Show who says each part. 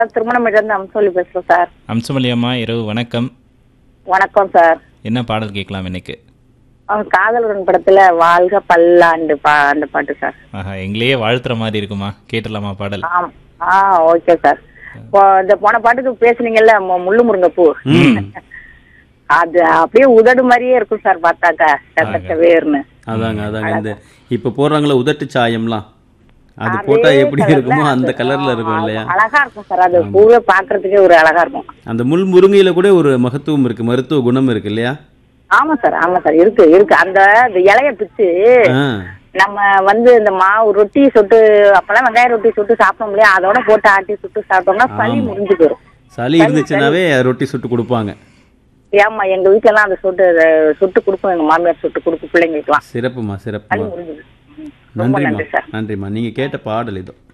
Speaker 1: திருமணமிலிருந்து அம்சோலி பேசுறோம் சார்
Speaker 2: அம்சமல்லியம்மா இரவு வணக்கம்
Speaker 1: வணக்கம் சார்
Speaker 2: என்ன பாடல் கேட்கலாம் இன்னைக்கு
Speaker 1: அவங்க காதலன் படத்துல வாழ்க பல்லாண்டு பா அந்த பாட்டு சார்
Speaker 2: ஆஹா எங்களையே வாழ்த்துற மாதிரி இருக்குமா கேட்டுடலாமா பாடல்
Speaker 1: ஆம் ஆ ஓகே சார் இப்போ இந்த போன பாட்டுக்கு பேசுனீங்கல்ல மு- முள்ளு முருங்கைப்பூ
Speaker 3: ம்
Speaker 1: அது அப்படியே உதடு மாதிரியே இருக்கும் சார் பார்த்தாக்கா கத்த வேர்னு
Speaker 3: அதாங்க அதாங்க இந்த இப்ப போடுறாங்களே உதட்டு சாயம்லாம் அது
Speaker 1: அதே
Speaker 3: போட்டா எப்படி
Speaker 1: colourல
Speaker 3: இருக்குமோ அந்த
Speaker 1: அது-
Speaker 3: கலர்ல இருக்கும்
Speaker 1: ஆ,
Speaker 3: இல்லையா
Speaker 1: அழகா இருக்கும் சார் அது பூவே பாக்குறதுக்கே ஒரு அழகா இருக்கும்
Speaker 3: அந்த முள் முருங்கையில கூட ஒரு மகத்துவம் இருக்கு மருத்துவ குணம் இருக்கு இல்லையா
Speaker 1: ஆமா சார் ஆமா சார் இருக்கு இருக்கு அந்த இந்த இலைய பிச்சு
Speaker 3: ஆ
Speaker 1: நம்ம வந்து இந்த மாவு ரொட்டி சுட்டு அப்பெல்லாம் வெங்காய ரொட்டி சுட்டு சாப்பிட்டோம் இல்லையா அதோட போட்டு ஆட்டி சுட்டு சாப்பிட்டோம்னா சளி
Speaker 3: ஆமா.
Speaker 1: முடிஞ்சு போயிடும்
Speaker 3: சளி இருந்துச்சுனாவே ரொட்டி சுட்டு கொடுப்பாங்க
Speaker 1: ஏமா எங்க வீட்ல எல்லாம் அதை சுட்டு அதை சுட்டு கொடுப்போம் எங்க மாமியார் சுட்டு கொடுக்கும் பிள்ளைங்களுக்குலாம்
Speaker 3: சிறப்புமா
Speaker 1: சளி
Speaker 3: சிறப்புமா
Speaker 1: முடிஞ்சது ம். ரொம்ப
Speaker 3: நன்றிம்மா
Speaker 1: நன்றி சார்
Speaker 3: நன்றிம்மா நீங்க கேட்ட பாடல் இதோ